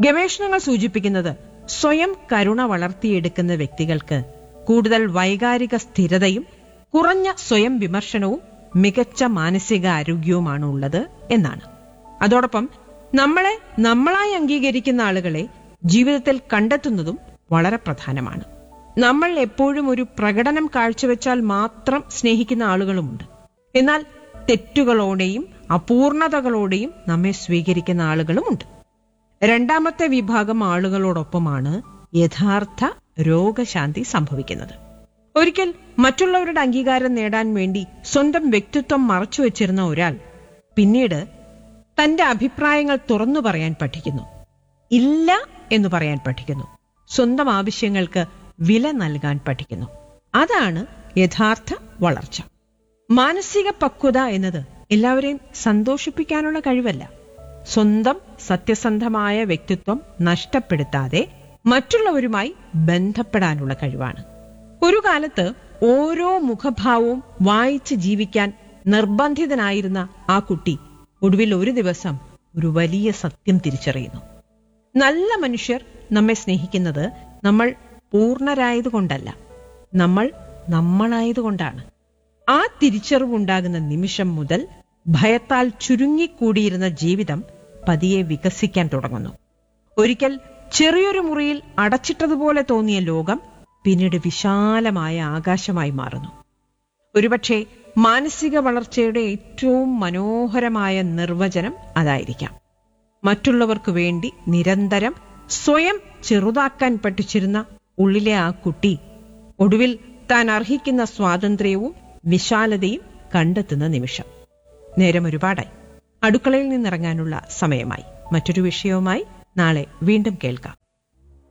ഗവേഷണങ്ങൾ സൂചിപ്പിക്കുന്നത് സ്വയം കരുണ വളർത്തിയെടുക്കുന്ന വ്യക്തികൾക്ക് കൂടുതൽ വൈകാരിക സ്ഥിരതയും കുറഞ്ഞ സ്വയം വിമർശനവും മികച്ച മാനസിക ആരോഗ്യവുമാണ് ഉള്ളത് എന്നാണ് അതോടൊപ്പം നമ്മളെ നമ്മളായി അംഗീകരിക്കുന്ന ആളുകളെ ജീവിതത്തിൽ കണ്ടെത്തുന്നതും വളരെ പ്രധാനമാണ് നമ്മൾ എപ്പോഴും ഒരു പ്രകടനം കാഴ്ചവെച്ചാൽ മാത്രം സ്നേഹിക്കുന്ന ആളുകളുമുണ്ട് എന്നാൽ തെറ്റുകളോടെയും അപൂർണതകളോടെയും നമ്മെ സ്വീകരിക്കുന്ന ആളുകളുമുണ്ട് രണ്ടാമത്തെ വിഭാഗം ആളുകളോടൊപ്പമാണ് യഥാർത്ഥ രോഗശാന്തി സംഭവിക്കുന്നത് ഒരിക്കൽ മറ്റുള്ളവരുടെ അംഗീകാരം നേടാൻ വേണ്ടി സ്വന്തം വ്യക്തിത്വം മറച്ചുവെച്ചിരുന്ന ഒരാൾ പിന്നീട് തന്റെ അഭിപ്രായങ്ങൾ തുറന്നു പറയാൻ പഠിക്കുന്നു ഇല്ല എന്ന് പറയാൻ പഠിക്കുന്നു സ്വന്തം ആവശ്യങ്ങൾക്ക് വില നൽകാൻ പഠിക്കുന്നു അതാണ് യഥാർത്ഥ വളർച്ച മാനസിക പക്വത എന്നത് എല്ലാവരെയും സന്തോഷിപ്പിക്കാനുള്ള കഴിവല്ല സ്വന്തം സത്യസന്ധമായ വ്യക്തിത്വം നഷ്ടപ്പെടുത്താതെ മറ്റുള്ളവരുമായി ബന്ധപ്പെടാനുള്ള കഴിവാണ് ഒരു കാലത്ത് ഓരോ മുഖഭാവവും വായിച്ച് ജീവിക്കാൻ നിർബന്ധിതനായിരുന്ന ആ കുട്ടി ഒടുവിൽ ഒരു ദിവസം ഒരു വലിയ സത്യം തിരിച്ചറിയുന്നു നല്ല മനുഷ്യർ നമ്മെ സ്നേഹിക്കുന്നത് നമ്മൾ പൂർണ്ണരായതുകൊണ്ടല്ല നമ്മൾ നമ്മളായതുകൊണ്ടാണ് ആ തിരിച്ചറിവുണ്ടാകുന്ന നിമിഷം മുതൽ ഭയത്താൽ ചുരുങ്ങിക്കൂടിയിരുന്ന ജീവിതം പതിയെ വികസിക്കാൻ തുടങ്ങുന്നു ഒരിക്കൽ ചെറിയൊരു മുറിയിൽ അടച്ചിട്ടതുപോലെ തോന്നിയ ലോകം പിന്നീട് വിശാലമായ ആകാശമായി മാറുന്നു ഒരുപക്ഷെ മാനസിക വളർച്ചയുടെ ഏറ്റവും മനോഹരമായ നിർവചനം അതായിരിക്കാം മറ്റുള്ളവർക്ക് വേണ്ടി നിരന്തരം സ്വയം ചെറുതാക്കാൻ പഠിച്ചിരുന്ന ഉള്ളിലെ ആ കുട്ടി ഒടുവിൽ താൻ അർഹിക്കുന്ന സ്വാതന്ത്ര്യവും വിശാലതയും കണ്ടെത്തുന്ന നിമിഷം നേരം ഒരുപാടായി അടുക്കളയിൽ നിന്നിറങ്ങാനുള്ള സമയമായി മറ്റൊരു വിഷയവുമായി നാളെ വീണ്ടും കേൾക്കാം